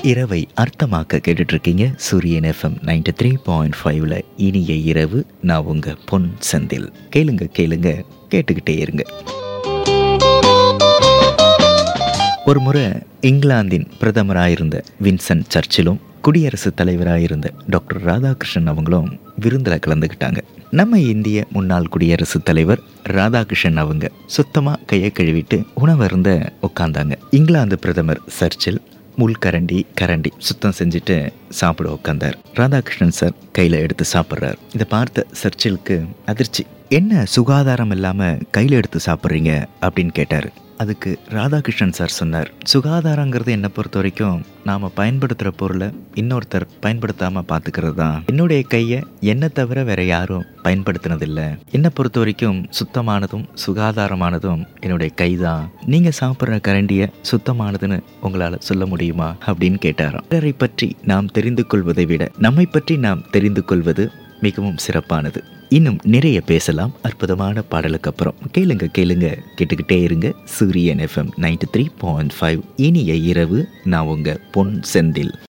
இரவை அர்த்தமாக்க கேட்டுட்டு இருக்கீங்க சூரியன் எஃப்எம் நைன்டி த்ரீ பாயிண்ட் ஃபைவ்ல இனிய இரவு நான் உங்க பொன் செந்தில் கேளுங்க கேளுங்க கேட்டுக்கிட்டே இருங்க ஒரு முறை இங்கிலாந்தின் பிரதமராயிருந்த வின்சன் சர்ச்சிலும் குடியரசுத் தலைவராயிருந்த டாக்டர் ராதாகிருஷ்ணன் அவங்களும் விருந்தில் கலந்துக்கிட்டாங்க நம்ம இந்திய முன்னாள் குடியரசுத் தலைவர் ராதாகிருஷ்ணன் அவங்க சுத்தமாக கையை கழுவிட்டு உணவருந்த உட்காந்தாங்க இங்கிலாந்து பிரதமர் சர்ச்சில் முள்கரண்டி கரண்டி சுத்தம் செஞ்சுட்டு சாப்பிட உட்காந்தார் ராதாகிருஷ்ணன் சார் கையில் எடுத்து சாப்பிட்றார் இதை பார்த்த சர்ச்சிலுக்கு அதிர்ச்சி என்ன சுகாதாரம் இல்லாமல் கையில் எடுத்து சாப்பிட்றீங்க அப்படின்னு கேட்டார் அதுக்கு ராதாகிருஷ்ணன் சார் சொன்னார் சுகாதாரங்கிறது என்னை பொறுத்த வரைக்கும் நாம் பயன்படுத்துகிற பொருளை இன்னொருத்தர் பயன்படுத்தாமல் பார்த்துக்கிறது தான் என்னுடைய கையை என்னை தவிர வேற யாரும் பயன்படுத்தினதில்லை என்னை பொறுத்த வரைக்கும் சுத்தமானதும் சுகாதாரமானதும் என்னுடைய கை தான் நீங்கள் சாப்பிட்ற கரண்டியை சுத்தமானதுன்னு உங்களால் சொல்ல முடியுமா அப்படின்னு கேட்டாராம் பிறரை பற்றி நாம் தெரிந்து கொள்வதை விட நம்மை பற்றி நாம் தெரிந்து கொள்வது மிகவும் சிறப்பானது இன்னும் நிறைய பேசலாம் அற்புதமான பாடலுக்கு அப்புறம் கேளுங்க கேளுங்க கேட்டுக்கிட்டே இருங்க Suryan FM ninety three point five இனிய இரவு நான் உங்க பொன் செந்தில்